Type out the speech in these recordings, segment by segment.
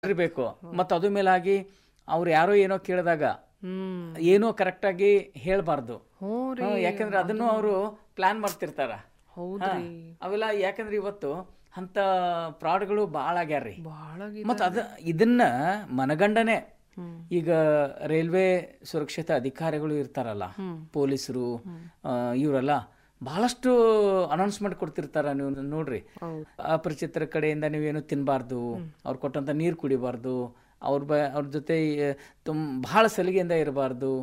ಇರಬೇಕು ಮತ್ತು ಅದ್ರ ಮೇಲಾಗಿ ಅವ್ರು ಯಾರೋ ಏನೋ ಕೇಳಿದಾಗ ಹ್ಮ್ ಏನೋ ಕರೆಕ್ಟಾಗಿ ಹೇಳ್ಬಾರ್ದು ಹ್ಞೂ ರೀ ಹ್ಮ್, ಯಾಕಂದ್ರೆ ಅದನ್ನು ಅವರು ಪ್ಲಾನ್ ಮಾಡ್ತಿರ್ತಾರ ಹೌದ್ರಿ ಅವೆಲ್ಲ ಯಾಕಂದ್ರೆ ಇವತ್ತು ಅಂತ ಫ್ರಾಡ್ಗಳು ಭಾಳ ಆಗ್ಯಾರ್ರಿ ಭಾಳ ಮತ್ತು ಅದ ಇದನ್ನ ಮನಗಂಡನೆ ಈಗ ರೈಲ್ವೆ ಸುರಕ್ಷತಾ ಅಧಿಕಾರಿಗಳು ಇರ್ತಾರಲ್ಲ ಪೊಲೀಸರು ಇವರೆಲ್ಲ ಬಹಳಷ್ಟು ಅನೌನ್ಸ್ಮೆಂಟ್ ಕೊಡ್ತಿರ್ತಾರ ನೀವು ನೋಡ್ರಿ ಹೌದು. ಅಪರಿಚಿತರ ಕಡೆಯಿಂದ ನೀವೇನು ತಿನ್ನಬಾರ್ದು ಅವ್ರು ಕೊಟ್ಟಂತ ನೀರು ಕುಡಿಬಾರ್ದು ಅವ್ರ ಬ ಅವ್ರ ಜೊತೆ ತುಂಬ ಭಾಳ ಸಲಿಗೆಯಿಂದ ಇರಬಾರ್ದು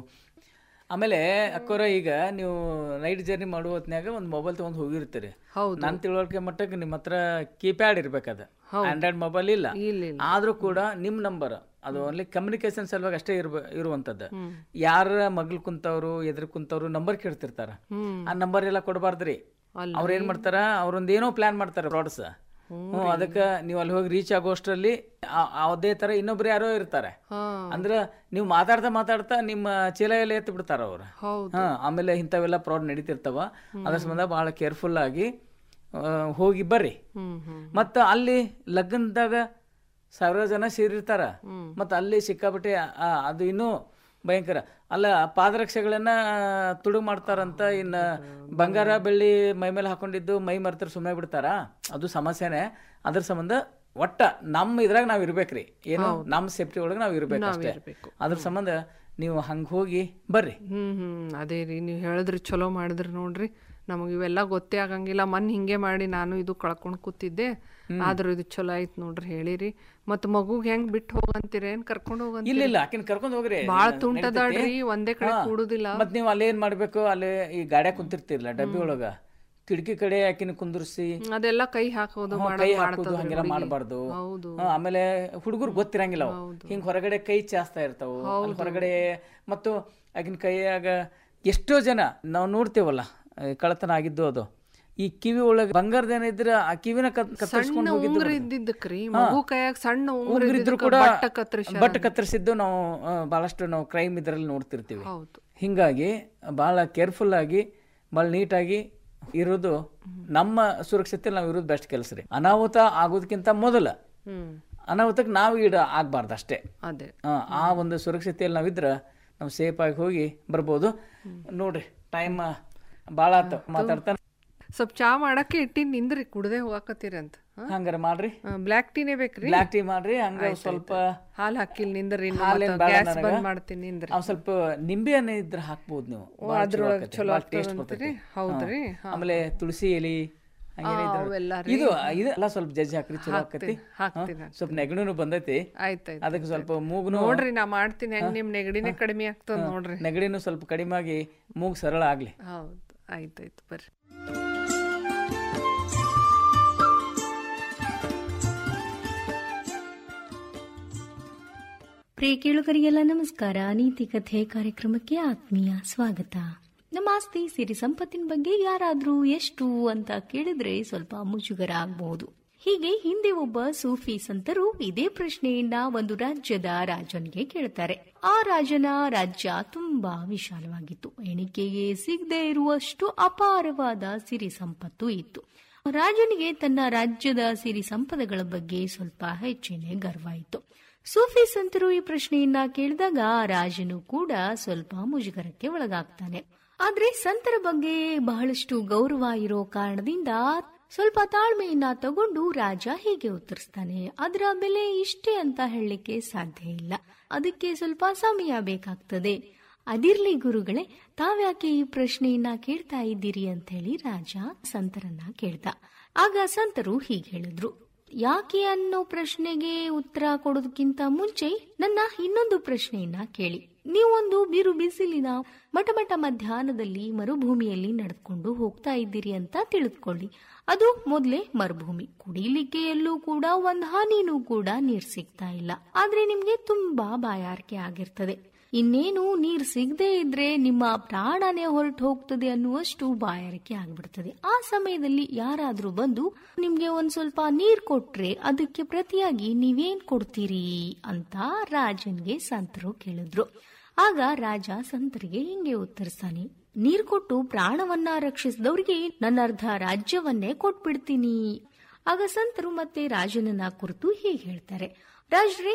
ಆಮೇಲೆ ಅಕ್ಕೋರ ಈಗ ನೀವು ನೈಟ್ ಜರ್ನಿ ಮಾಡುವ ಹೊತ್ನ್ಯಾಗ ಒಂದು ಮೊಬೈಲ್ ತೊಗೊಂಡು ಹೋಗಿರ್ತೀರಿ ಹೌದು. ನನ್ನ ತಿಳುವಳಿಕೆ ಮಟ್ಟಕ್ಕೆ ನಿಮ್ಮ ಹತ್ರ ಕೀಪ್ಯಾಡ್ ಇರ್ಬೇಕದ ಆಂಡ್ರಾಯ್ಡ್ ಮೊಬೈಲ್ ಇಲ್ಲ ಇಲ್ಲ ಇಲ್ಲ ಆದ್ರೂ ಕೂಡ ನಿಮ್ಮ ನಂಬರ್ ಅದು ಓನ್ಲಿ ಕಮ್ಯುನಿಕೇಶನ್ ಸಲುವಾಗಿ ಅಷ್ಟೇ ಇರ್ಬ ಇರುವಂತದ್ದು ಯಾರ ಮಗ್ಲು ಕುಂತವ್ರು ಎದುರು ಕುಂತವ್ರು ನಂಬರ್ ಕೇಳ್ತಿರ್ತಾರ ಹ್ಮ್ ಆ ನಂಬರ್ ಎಲ್ಲ ಕೊಡಬಾರ್ದ್ರಿ ಅಲ್ಲ ಅವ್ರ ಏನ್ ಮಾಡ್ತಾರ ಅವ್ರೊಂದ್ ಏನೋ ಪ್ಲಾನ್ ಮಾಡ್ತಾರ ಫ್ರಾಡ್ಸ್ ಹ್ಮ್ ಅದಕ್ಕೆ ನೀವು ಅಲ್ಲಿ ಹೋಗಿ ರೀಚ್ ಆಗೋಷ್ಟರಲ್ಲಿ ಆ- ಅದೇ ತರ ಇನ್ನೊಬ್ರು ಯಾರೋ ಇರ್ತಾರೆ ಹಾ ಅಂದ್ರ ನೀವು ಮಾತಾಡ್ತಾ ಮಾತಾಡ್ತಾ ನಿಮ್ಮ ಚೀಲ ಎಲ್ಲ ಎತ್ತಿ ಬಿಡ್ತಾರ ಅವ್ರು ಹೌದು ಹಾ ಆಮೇಲೆ ಇಂಥವೆಲ್ಲ ಫ್ರಾಡ್ ನಡೀತಿರ್ತಾವ ಅದ್ರ ಸಂಬಂಧ ಬಹಳ ಕೇರ್ಫುಲ್ ಆಗಿ ಆ, ಹೋಗಿ ಬರ್ರಿ ಹ್ಮ್ ಹ್ಮ್ ಮತ್ತ ಅಲ್ಲಿ ಲಗ್ನದಾಗ ಸಾವಿರ ಜನ ಸೇರಿರ್ತಾರ ಮತ್ತ ಅಲ್ಲಿ ಸಿಕ್ಕಾಪಟ್ಟೆ ಆ, ಅದು ಇನ್ನೂ ಭಯಂಕರ ಅಲ್ಲ ಪಾದರಕ್ಷೆಗಳನ್ನ ತುಡು ಮಾಡ್ತಾರಂತ ಇನ್ನ ಬಂಗಾರ ಬೆಳ್ಳಿ ಮೈ ಮೇಲೆ ಹಾಕೊಂಡಿದ್ದು ಮೈ ಮರ್ತರ ಸುಮ್ಮನೆ ಬಿಡ್ತಾರ ಅದು ಸಮಸ್ಯೆನೆ ಅದ್ರ ಸಂಬಂಧ ಒಟ್ಟ ನಮ್ಮ ಇದ್ರಾಗ ನಾವ್ ಇರ್ಬೇಕ್ರಿ ಏನು ನಮ್ಮ ಸೇಫ್ಟಿ ಒಳಗೆ ನಾವ್ ಇರ್ಬೇಕು ಅಷ್ಟೇ ಇರ್ಬೇಕು. ಅದ್ರ ಸಂಬಂಧ ನೀವು ಹಂಗ ಹೋಗಿ ಬರ್ರಿ ಹ್ಮ್ ಹ್ಮ್ ಅದೇ ರೀ ನೀವು ಹೇಳಿದ್ರಿ ಚಲೋ ಮಾಡಿದ್ರಿ ನೋಡ್ರಿ ನಮಗೆ ಇವೆಲ್ಲ ಗೊತ್ತೇ ಆಗಂಗಿಲ್ಲ ಮನ್ ಹಿಂಗೆ ಮಾಡಿ ನಾನು ಇದು ಕಳ್ಕೊಂಡ್ ಕೂತಿದ್ದೆ ಆದ್ರೂ ಇದು ಚಲೋ ಆಯ್ತು ನೋಡ್ರಿ ಹೇಳಿರಿ ಮತ್ ಮಗುಗ್ ಹೆಂಗ್ ಬಿಟ್ಟು ಹೋಗಂತೀರೇನ್ ಕರ್ಕೊಂಡ್ ಹೋಗಂತ ಇಲ್ಲ ಇಲ್ಲ ಆಕಿನ ಕರ್ಕೊಂಡ್ ಹೋಗ್ರಿ ಬಾಳ ತುಂಟದಾಡ್ರಿ ಒಂದೇ ಕಡೆ ಹಾ. ಕೂಡುದಿಲ್ಲ ಮತ್ ನೀವು ಅಲ್ಲೇ ಏನ್ ಮಾಡ್ಬೇಕು ಅಲ್ಲಿ ಈ ಗಾಡ್ಯಾಗ ಕುಂತಿರ್ತಿರ್ಲ ಡಬ್ಬಿ ಒಳಗ ಕಿಟಕಿ ಕಡೆ ಆಕಿನ ಕುಂದ್ರಿಸಿ ಅದೆಲ್ಲ ಕೈ ಹಾಕೋದು ಹ್ಮ್, ಮಾಡೋದ್ ಕೈ ಹಾಕೋದು ಮಾಡ್ತದ್ರಿ ಹಂಗೆಲ್ಲ ಹುಡುಗಿ. ಮಾಡಬಾರ್ದು ಹೌದು ಆಮೇಲೆ ಹುಡುಗರು ಗೊತ್ತಿರಂಗಿಲ್ಲ ಅವು ಹಿಂಗ್ ಹೊರಗಡೆ ಕೈ ಚಾಸ್ತಾ ಇರ್ತಾವು ಅಲ್ಲಿ ಹೊರಗಡೆ ಮತ್ತು ಆಗಿನ ಕೈಯಾಗ ಎಷ್ಟೋ ಜನ ನಾವು ನೋಡ್ತೇವಲ್ಲ ಈ ಕಳ್ಳತನ ಆಗಿದ್ದು ಅದು ಈ ಕಿವಿ ಒಳಗೆ ಬಂಗಾರದೇನ ಇದ್ರ ಆ ಕಿವಿನ ಕತ್- ಕತ್ತರಿಸ್ಕೊಂಡು ಸಣ್ಣ ಹೋಗಿದ್ದು ಉಂಗ್ರ ಇದ್ದಿದ್ದಕ್ರಿ ಮಗು ಕೈಯಾಗ ಸಣ್ಣ ಉಂಗ್ರ ಉಂಗುರ ಇದ್ರು ಇದ್ದಿದ್ದಕ್ಕ ಕೂಡ ಬಟ್ಟ ಕತ್ತರಿಸ ಬಟ್ ಕತ್ತರಿಸಿದ್ದು ನಾವು ಆ, ಬಹಳಷ್ಟು ನಾವು ಕ್ರೈಮ್ ಇದರಲ್ಲಿ ನೋಡ್ತಿರ್ತೀವಿ ಹೌದು ಹಿಂಗಾಗಿ ಭಾಳ ಕೇರ್ಫುಲ್ ಆಗಿ ಭಾಳ ನೀಟಾಗಿ ಇರೋದು ನಮ್ಮ ಸುರಕ್ಷತೆ ನಾವು ಇರೋದು ಬೆಸ್ಟ್ ಕೆಲಸ ರೀ ಅನಾಹುತ ಆಗೋದಕ್ಕಿಂತ ಮೊದಲ ಹ್ಮ್ ಅನಾಹುತಕ್ಕೆ ನಾವು ಈಡ ಆಗ್ಬಾರ್ದು ಅಷ್ಟೇ ಅದೇ ಆ, ಆ ಒಂದು ಸುರಕ್ಷತೆಯಲ್ಲಿ ನಾವಿದ್ರೆ ನಾವು ಸೇಫ್ ಆಗಿ ಹೋಗಿ ಬರ್ಬೋದು ನೋಡ್ರಿ ಟೈಮ್ ಭಾಳ ಆತು ಮಾತಾಡ್ತಾ ಸ್ವಲ್ಪ ಚಾ ಮಾಡಕ್ಕೆ ಇಟ್ಟಿನ್ ನಿಂದ್ರಿ ಕುಡ್ದೆ ಹೋಗಾಕತ್ತೀರಿ ಅಂತ ಹಂಗಾರ ಮಾಡ್ರಿ ಬ್ಲ್ಯಾಕ್ ಟೀನೇ ಬೇಕ್ರಿ ಬ್ಲ್ಯಾಕ್ ಟೀ ಮಾಡ್ರಿ ಹಂಗ ಸ್ವಲ್ಪ ಹಾಲ್ ಹಾಕಿಲ್ ನಿಂದ್ರಿ ಹಾಲೇನ್ ಬೇಡ ಗ್ಯಾಸ್ ನನಗ. ಬಂದ್ ಮಾಡ್ತೀನಿ ನಿಂದ್ರಿ ಅವ್ ಸ್ವಲ್ಪ ನಿಂಬೆ ಹಣ್ಣು ಇದ್ರೆ ಹಾಕ್ಬೋದು ನೀವು ಭಾಳ ಚಲೋ ಅದ್ರೊಳಗ್ ಆಕತಿ. ಚಲೋ ಭಾಳ taste ಆಗ್ತದಂತೀರಿ? ಬರ್ತೈತಿ. ಹೌದ್ರಿ? ಹಾ. ಆಮೇಲೆ ತುಳಸಿ ಎಲಿ ಹಂಗೇನ ಇದ್ರೆ- ಅವೆಲ್ಲ ಇದು ಇದು ಎಲ್ಲ ಸ್ವಲ್ಪ ಜಜ್ಜಿ ಹಾಕ್ರಿ ಚಲೋ ಆಕತಿ ಹಾಕ್ತೀನಿ, ಹಾ, ಸ್ವಲ್ಪ ನೆಗಡಿನೂ ಬಂದೈತಿ ಆಯ್ತಾಯ್ತು ಅದಕ್ಕೆ ಸ್ವಲ್ಪ ಮೂಗ್ನು ನೋಡ್ರಿ ನಾ ಮಾಡ್ತೀನಿ ಹೆಂಗ್ ನಿಮ್ ನೆಗಡಿನೇ ಕಡಿಮೆ ಆಗ್ತದ ನೋಡ್ರಿ ನೆಗಡಿನೂ ಸ್ವಲ್ಪ ಕಡಿಮೆ ಆಗಿ ಮೂಗ್ ಸರಳ ಆಗ್ಲಿ ಹೌದು ಆಯ್ತಾಯ್ತು ಬರ್ರಿ ಪ್ರಿಯ ಕೇಳುಗರಿಗೆಲ್ಲ ನಮಸ್ಕಾರ ನೀತಿ ಕಥೆ ಕಾರ್ಯಕ್ರಮಕ್ಕೆ ಆತ್ಮೀಯ ಸ್ವಾಗತ ನಮ್ಮ ಆಸ್ತಿ ಸಿರಿ ಸಂಪತ್ತಿನ ಬಗ್ಗೆ ಯಾರಾದ್ರೂ ಎಷ್ಟು ಅಂತ ಕೇಳಿದ್ರೆ ಸ್ವಲ್ಪ ಮುಜುಗರ ಆಗಬಹುದು ಹೀಗೆ ಹಿಂದೆ ಒಬ್ಬ ಸೂಫಿ ಸಂತರು ಇದೇ ಪ್ರಶ್ನೆಯನ್ನ ಒಂದು ರಾಜ್ಯದ ರಾಜನಿಗೆ ಕೇಳ್ತಾರೆ ಆ ರಾಜನ ರಾಜ್ಯ ತುಂಬಾ ವಿಶಾಲವಾಗಿತ್ತು ಎಣಿಕೆಗೆ ಸಿಗದೆ ಇರುವಷ್ಟು ಅಪಾರವಾದ ಸಿರಿ ಸಂಪತ್ತು ಇತ್ತು ರಾಜನಿಗೆ ತನ್ನ ರಾಜ್ಯದ ಸಿರಿ ಸಂಪದಗಳ ಬಗ್ಗೆ ಸ್ವಲ್ಪ ಹೆಚ್ಚಿನ ಗರ್ವ ಇತ್ತು ಸೂಫಿ ಸಂತರು ಈ ಪ್ರಶ್ನೆಯನ್ನ ಕೇಳಿದಾಗ ರಾಜನು ಕೂಡ ಸ್ವಲ್ಪ ಮುಜುಗರಕ್ಕೆ ಒಳಗಾಗ್ತಾನೆ ಆದ್ರೆ ಸಂತರ ಬಗ್ಗೆ ಬಹಳಷ್ಟು ಗೌರವ ಇರೋ ಕಾರಣದಿಂದ ಸ್ವಲ್ಪ ತಾಳ್ಮೆಯನ್ನ ತಗೊಂಡು ರಾಜ ಹೀಗೆ ಉತ್ತರಿಸ್ತಾನೆ ಅದರ ಬೆಲೆ ಇಷ್ಟೇ ಅಂತ ಹೇಳಲಿಕ್ಕೆ ಸಾಧ್ಯ ಇಲ್ಲ ಅದಕ್ಕೆ ಸ್ವಲ್ಪ ಸಮಯ ಬೇಕಾಗ್ತದೆ ಅದಿರ್ಲಿ ಗುರುಗಳೇ ತಾವ್ಯಾಕೆ ಈ ಪ್ರಶ್ನೆಯನ್ನ ಕೇಳ್ತಾ ಇದ್ದೀರಿ ಅಂತ ಹೇಳಿ ರಾಜ ಸಂತರನ್ನ ಕೇಳ್ದ ಆಗ ಸಂತರು ಹೀಗೆ ಹೇಳಿದ್ರು ಯಾಕೆ ಅನ್ನೋ ಪ್ರಶ್ನೆಗೆ ಉತ್ತರ ಕೊಡೋದಕ್ಕಿಂತ ಮುಂಚೆ ನನ್ನ ಇನ್ನೊಂದು ಪ್ರಶ್ನೆಯನ್ನ ಕೇಳಿ ನೀವೊಂದು ಬಿರು ಬಿಸಿಲಿನ ಮಟಮಟ ಮಧ್ಯಾಹ್ನದಲ್ಲಿ ಮರುಭೂಮಿಯಲ್ಲಿ ನಡೆದುಕೊಂಡು ಹೋಗ್ತಾ ಇದ್ದೀರಿ ಅಂತ ತಿಳಿದುಕೊಳ್ಳಿ ಅದು ಮೊದಲೇ ಮರುಭೂಮಿ ಕುಡಿಲಿಕ್ಕೆ ಎಲ್ಲೂ ಕೂಡ ಒಂದ್ ಹನಿನೂ ಕೂಡ ನೀರ್ ಸಿಗ್ತಾ ಇಲ್ಲ ಆದ್ರೆ ನಿಮ್ಗೆ ತುಂಬಾ ಬಾಯಾರಿಕೆ ಆಗಿರ್ತದೆ ಇನ್ನೇನು ನೀರ್ ಸಿಗದೆ ಇದ್ರೆ ನಿಮ್ಮ ಪ್ರಾಣನೇ ಹೊರಟು ಹೋಗ್ತದೆ ಅನ್ನುವಷ್ಟು ಬಾಯಾರಿಕೆ ಆಗ್ಬಿಡ್ತದೆ ಆ ಸಮಯದಲ್ಲಿ ಯಾರಾದ್ರೂ ಬಂದು ನಿಮ್ಗೆ ಒಂದ್ ಸ್ವಲ್ಪ ನೀರ್ ಕೊಟ್ರೆ ಅದಕ್ಕೆ ಪ್ರತಿಯಾಗಿ ನೀವೇನ್ ಕೊಡ್ತೀರಿ ಅಂತ ರಾಜನ್ಗೆ ಸಂತರು ಕೇಳಿದ್ರು ಆಗ ರಾಜ ಸಂತರಿಗೆ ಹಿಂಗೆ ಉತ್ತರಿಸ್ತಾನೆ ನೀರ್ ಕೊಟ್ಟು ಪ್ರಾಣವನ್ನ ರಕ್ಷಿಸಿದವ್ರಿಗೆ ನನ್ನ ಅರ್ಧ ರಾಜ್ಯವನ್ನೇ ಕೊಟ್ಬಿಡ್ತೀನಿ ಆಗ ಸಂತರು ಮತ್ತೆ ರಾಜನನ್ನ ಕುರಿತು ಹೀಗೆ ಹೇಳ್ತಾರೆ ರಾಜ್ರೆ